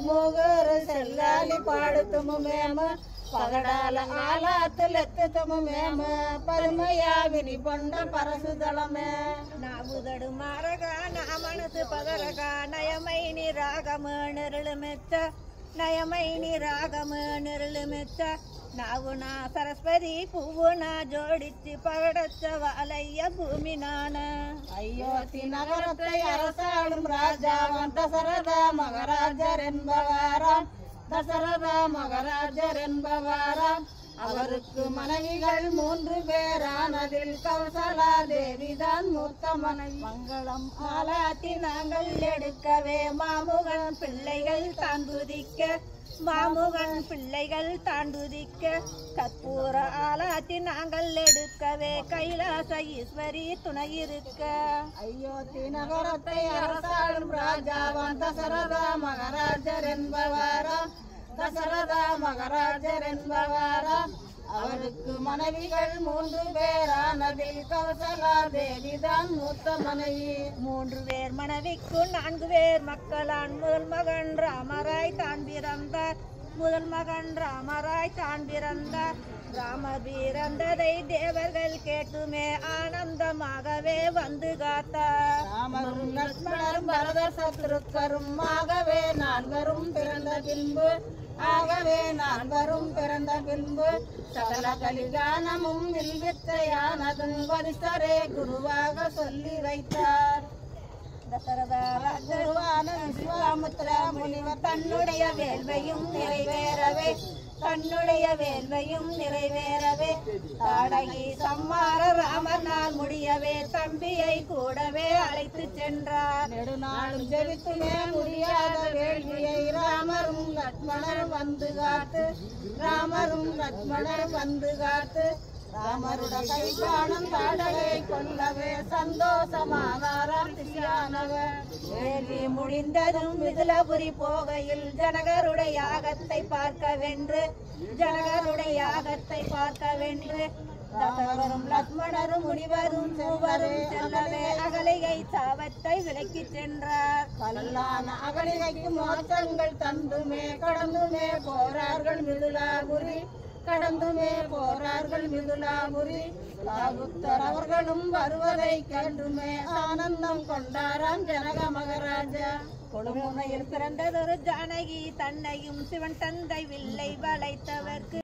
మూగరు సెల్లాలి పాడుతుము మేము పగడాల ఆలాతులెత్తుతుము మేము పరమయా విని పొండ పరసుదళమే నాబుదడు మారగా నా మనసు పదరగా నయమైని రాగము నెరಳು ಮೆಚ್ಚ నయమైని రాగము నెరಳು ಮೆಚ್ಚ ನಾವು నా సరస్వతి పువ్వు నా జోడిచ్చి పగడొచ్చ వాలయ్య భూమి నాన ಅಯೋತಿ ನಗರத்தை அரசாளும் ராஜாவான் தசரத மகராஜர் என்பவாராம் தசரத மகராஜர் என்பவாராம் அவருக்கு மனைவிகள் மூன்று பேரானதில் கௌசலா தேவிதான் மூத்த மனைவி மங்களம் ஆலாத்தி நாங்கள் எடுக்கவே மாமுகன் பிள்ளைகள் தாண்டுதிக்க மாமுகன் பிள்ளைகள் தாண்டுதிக்க கற்பூர ஆலாத்தி நாங்கள் எடுக்கவே கைலாச ஈஸ்வரி துணை இருக்க அயோத்தி நகரத்தை அரசாளும் ராஜாவான் தசரத மகராஜர் என்பவாராம் தசரத மகராஜர் என்பவாராம் அவருக்கு மனைவிகள் மூன்று பேரானதில் கௌசலா தேவிதான் மூத்த மனைவி மூன்று பேர் மனைவிக்கு நான்கு பேர் மக்களான் முதல் மகன் ராமராய் தான் பிறந்தார் முதல் மகன் ராமராய் தான் பிறந்தார் ராமர் பிறந்ததை தேவர்கள் கேட்டுமே ஆனந்தமாகவே வந்து காத்தார் ராமரும் லக்ஷ்மணரும் பரதர் சத்ருக்கரும் ஆகவே நால்வரும் பிறந்த பின்பு ஆகவே நால்வரும் பிறந்த பின்பு சகல கலிகானமும் வில்வித்தையானதும் வரிஷ்டரே குருவாக சொல்லி வைத்தார் தசரத குருவான விஸ்வாமுத்திர முனிவர் தன்னுடைய வேள்வையும் நிறைவேறவே தன்னுடைய வேள்வையும் நிறைவேறவே தாடகி சம்மார ராமர் நாள் முடியவே தம்பியை கூடவே அழைத்து சென்றார் நெடுநாளும் ஜெபித்துமே முடியாத வேள்வியை ராமரும் லட்சுமணரும் வந்து காத்து ராமரும் லட்சுமணர் வந்து காத்து ராமருட கைகாணும் தாடகை கொல்லவே சந்தோஷமானாராம் தியானவர் வேள்வி முடிந்ததும் மிதுலபுரி போகையில் ஜனகருடைய யாகத்தை பார்க்க வென்று ஜனகருடைய யாகத்தை பார்க்க வென்று தசரரும் லக்ஷ்மணரும் முனிவரும் மூவரும் செல்லவே அகலிகை சாவத்தை விலக்கிச் சென்றார் கல்லான அகலிகைக்கு மோசங்கள் தந்துமே கடந்துமே போறார்கள் மிதுலாபுரி கடந்துமே போறார்கள் மிதுலாபுரி ராகுத்தர் அவர்களும் வருவதை கண்டுமே ஆனந்தம் கொண்டாராம் ஜனக மகாராஜா கொடுமுனையில் பிறந்ததொரு ஜானகி தன்னையும் சிவன் தந்தை வில்லை வளைத்தவர்க்கு